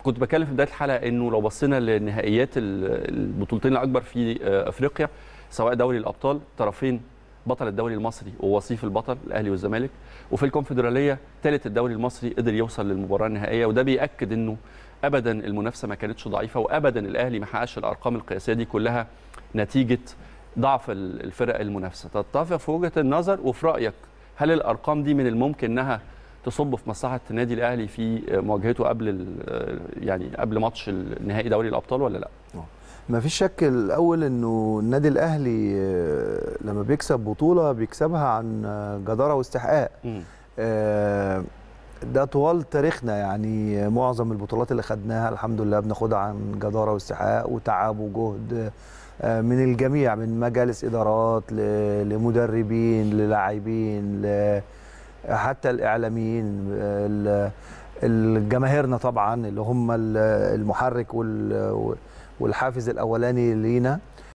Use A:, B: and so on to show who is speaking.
A: كنت بتكلم في بدايه الحلقه انه لو بصينا لنهائيات ال- البطولتين الاكبر في آه، افريقيا سواء دوري الابطال طرفين بطل الدوري المصري ووصيف البطل الاهلي والزمالك وفي الكونفدراليه ثالث الدوري المصري قدر يوصل للمباراه النهائيه وده بياكد انه ابدا المنافسه ما كانتش ضعيفه وابدا الاهلي ما حققش الارقام القياسيه دي كلها نتيجه ضعف ال- الفرق المنافسه تتفق في وجهه النظر وفي رايك هل الارقام دي من الممكن انها تصب في مصلحه النادي الاهلي في مواجهته قبل ال- يعني قبل ماتش النهائي دوري الابطال ولا لا
B: ما فيش شك الاول انه النادي الاهلي آه، لما بيكسب بطوله بيكسبها عن آه، جداره واستحقاق آه، ده طوال تاريخنا يعني معظم البطولات اللي خدناها الحمد لله بناخدها عن جداره واستحقاق وتعب وجهد آه، من الجميع من مجالس ادارات ل- لمدربين للاعبين ل- حتى الاعلاميين ال- الجماهيرنا طبعا اللي هم ال- المحرك وال- والحافز الاولاني لينا